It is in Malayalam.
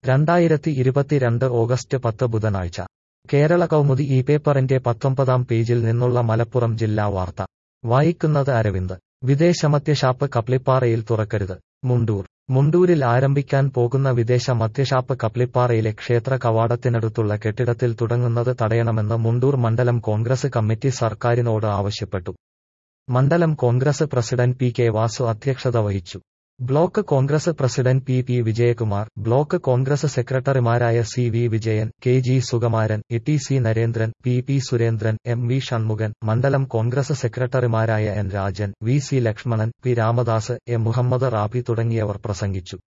രണ്ടായിരത്തി ഇരുപത്തിരണ്ട് ഓഗസ്റ്റ് പത്ത് ബുധനാഴ്ച കേരള കൗമുദി ഈ പേപ്പറിന്റെ പത്തൊമ്പതാം പേജിൽ നിന്നുള്ള മലപ്പുറം ജില്ലാ വാർത്ത വായിക്കുന്നത് അരവിന്ദ് വിദേശമദ്യഷാപ്പ് കപ്ലിപ്പാറയിൽ തുറക്കരുത് മുണ്ടൂർ മുണ്ടൂരിൽ ആരംഭിക്കാൻ പോകുന്ന വിദേശ മദ്യഷാപ്പ് കപ്ലിപ്പാറയിലെ ക്ഷേത്ര കവാടത്തിനടുത്തുള്ള കെട്ടിടത്തിൽ തുടങ്ങുന്നത് തടയണമെന്ന് മുണ്ടൂർ മണ്ഡലം കോൺഗ്രസ് കമ്മിറ്റി സർക്കാരിനോട് ആവശ്യപ്പെട്ടു മണ്ഡലം Congress president P K Vasu അധ്യക്ഷത വഹിച്ചു block Congress president P P Vijayakumar block Congress സെക്രട്ടറിമാരായ C V Vijayan K G Sukumaran E T C Narendran P P Surendran M V Shanmukhan മണ്ഡലം കോൺഗ്രസ് സെക്രട്ടറിമാരായ N Rajan V C Lakshmanan P Ramadas A Muhammad Rabi തുടങ്ങിയവർ പ്രസംഗിച്ചു